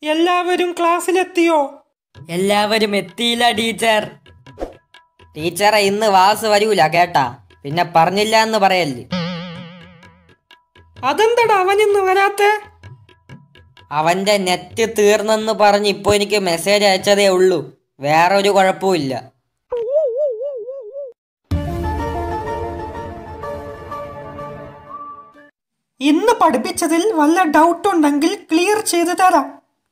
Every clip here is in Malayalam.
എല്ലാവരും ക്ലാസ്സിലെത്തിയോ എല്ലാവരും എത്തിയില്ല ടീച്ചർ ടീച്ചറെ ഇന്ന് വാസ് വരൂല കേട്ടാ പിന്നെ പറഞ്ഞില്ല എന്ന് പറയല്ലേ അതെന്തടാ അവനിന്ന് വരാത്തെ അവന്റെ നെറ്റ് തീർന്നെന്ന് പറഞ്ഞ് ഇപ്പൊ എനിക്ക് മെസ്സേജ് അയച്ചതേ ഉള്ളൂ വേറൊരു കുഴപ്പമില്ല ഇന്ന് പഠിപ്പിച്ചതിൽ വല്ല ഡൗട്ട് ഉണ്ടെങ്കിൽ ക്ലിയർ ചെയ്തു തരാം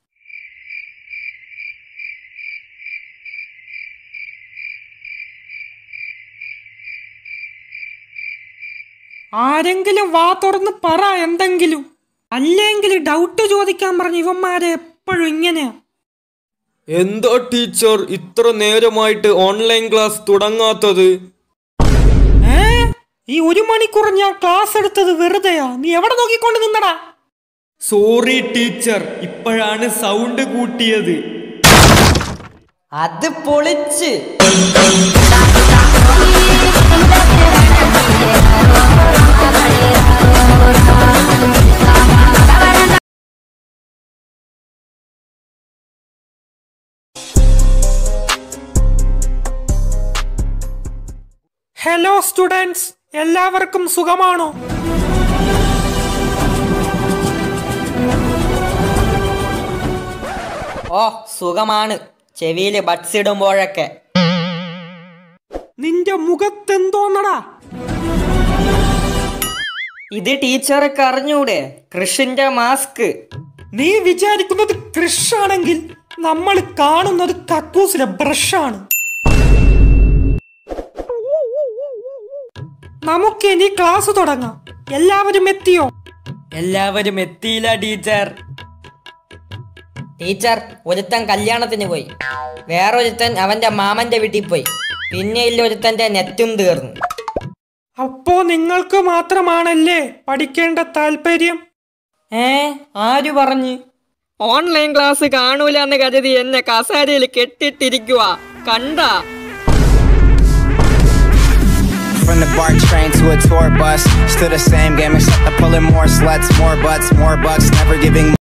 ആരെങ്കിലും വാ തുറന്ന് പറ എന്തെങ്കിലും അല്ലെങ്കിൽ ഡൗട്ട് ചോദിക്കാൻ പറഞ്ഞ ഇവന്മാരെ എപ്പോഴും ഇങ്ങനെയാ എന്താ ടീച്ചർ ഇത്ര നേരമായിട്ട് ഓൺലൈൻ ക്ലാസ് തുടങ്ങാത്തത് ഏ ഈ ഒരു മണിക്കൂർ ഞാൻ ക്ലാസ് എടുത്തത് വെറുതെയാ നീ എവിടെ നോക്കിക്കൊണ്ട് നിന്നടാ സോറി ടീച്ചർ ഇപ്പോഴാണ് സൗണ്ട് കൂട്ടിയത് അത് പൊളിച്ച് ഹലോ സ്റ്റുഡൻസ് എല്ലാവർക്കും സുഖമാണോ ഓ സുഖമാണ് ചെവിയില് ബഡ്സ് ഇടുമ്പോഴൊക്കെ നിന്റെ മുഖത്തെന്തോന്നടാ ഇത് ടീച്ചർക്ക് അറിഞ്ഞൂടെ കൃഷിന്റെ മാസ്ക് നീ വിചാരിക്കുന്നത് കൃഷാണെങ്കിൽ നമ്മൾ കാണുന്നത് കക്കൂസിലെ ബ്രഷാണ് നമുക്ക് ഇനി ക്ലാസ് തുടങ്ങാം എല്ലാവരും എത്തിയോ എല്ലാവരും എത്തിയില്ല ടീച്ചർ ടീച്ചർ ഒരുത്തൻ കല്യാണത്തിന് പോയി വേറൊരുത്തൻ അവന്റെ മാമന്റെ വീട്ടിൽ പോയി പിന്നെ ഇല്ല ഒരുത്തന്റെ നെറ്റും തീർന്നു അപ്പോ നിങ്ങൾക്ക് മാത്രമാണല്ലേ പഠിക്കേണ്ട താല്പര്യം ഏ ആര് പറഞ്ഞു ഓൺലൈൻ ക്ലാസ് കാണൂല എന്ന് കരുതി എന്നെ കസാരയിൽ കെട്ടിട്ടിരിക്കുക കണ്ടാ From the BART train to a tour bus, still the same game except I'm pulling more sluts, more butts, more bucks, never giving